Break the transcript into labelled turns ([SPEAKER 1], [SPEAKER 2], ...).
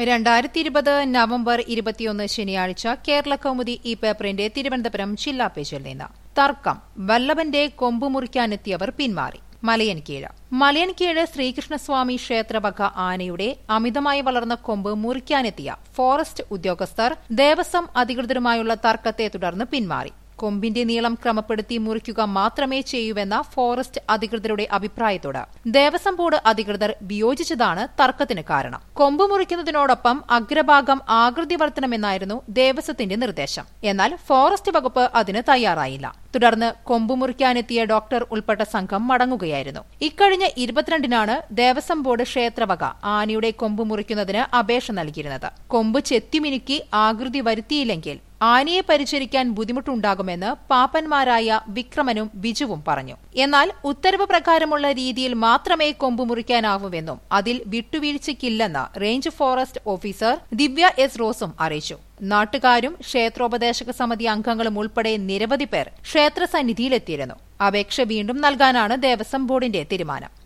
[SPEAKER 1] രണ്ടായിരത്തി ഇരുപത് നവംബർ ഇരുപത്തിയൊന്ന് ശനിയാഴ്ച കേരള കൗമുദി ഈ പേപ്പറിന്റെ തിരുവനന്തപുരം ജില്ലാ പേജിൽ നിന്ന് തർക്കം വല്ലഭന്റെ കൊമ്പ് മുറിക്കാനെത്തിയവർ പിന്മാറി മലയൻകീഴ് മലയൻകീഴ് ശ്രീകൃഷ്ണസ്വാമി ക്ഷേത്രവക ആനയുടെ അമിതമായി വളർന്ന കൊമ്പ് മുറിക്കാനെത്തിയ ഫോറസ്റ്റ് ഉദ്യോഗസ്ഥർ ദേവസ്വം അധികൃതരുമായുള്ള തർക്കത്തെ തുടർന്ന് പിന്മാറി കൊമ്പിന്റെ നീളം ക്രമപ്പെടുത്തി മുറിക്കുക മാത്രമേ ചെയ്യൂവെന്ന ഫോറസ്റ്റ് അധികൃതരുടെ അഭിപ്രായത്തോട് ദേവസ്വം ബോർഡ് അധികൃതർ വിയോജിച്ചതാണ് തർക്കത്തിന് കാരണം കൊമ്പ് മുറിക്കുന്നതിനോടൊപ്പം അഗ്രഭാഗം ആകൃതി വർത്തണമെന്നായിരുന്നു ദേവസ്വത്തിന്റെ നിർദ്ദേശം എന്നാൽ ഫോറസ്റ്റ് വകുപ്പ് അതിന് തയ്യാറായില്ല തുടർന്ന് കൊമ്പ് മുറിക്കാനെത്തിയ ഡോക്ടർ ഉൾപ്പെട്ട സംഘം മടങ്ങുകയായിരുന്നു ഇക്കഴിഞ്ഞ ഇരുപത്തിരണ്ടിനാണ് ദേവസ്വം ബോർഡ് ക്ഷേത്രവക ആനയുടെ കൊമ്പ് മുറിക്കുന്നതിന് അപേക്ഷ നൽകിയിരുന്നത് കൊമ്പ് ചെത്തിമിനുക്കി ആകൃതി വരുത്തിയില്ലെങ്കിൽ ആനയെ പരിചരിക്കാൻ ബുദ്ധിമുട്ടുണ്ടാകുമെന്ന് പാപ്പന്മാരായ വിക്രമനും ബിജുവും പറഞ്ഞു എന്നാൽ ഉത്തരവ് പ്രകാരമുള്ള രീതിയിൽ മാത്രമേ കൊമ്പ് മുറിക്കാനാവൂവെന്നും അതിൽ വിട്ടുവീഴ്ചയ്ക്കില്ലെന്ന് range forest officer Divya S റോസും അറിയിച്ചു നാട്ടുകാരും ക്ഷേത്രോപദേശക സമിതി അംഗങ്ങളും ഉൾപ്പെടെ നിരവധി പേർ ക്ഷേത്രസന്നിധിയിലെത്തിയിരുന്നു അപേക്ഷ വീണ്ടും നൽകാനാണ് ദേവസ്വം ബോർഡിന്റെ തീരുമാനം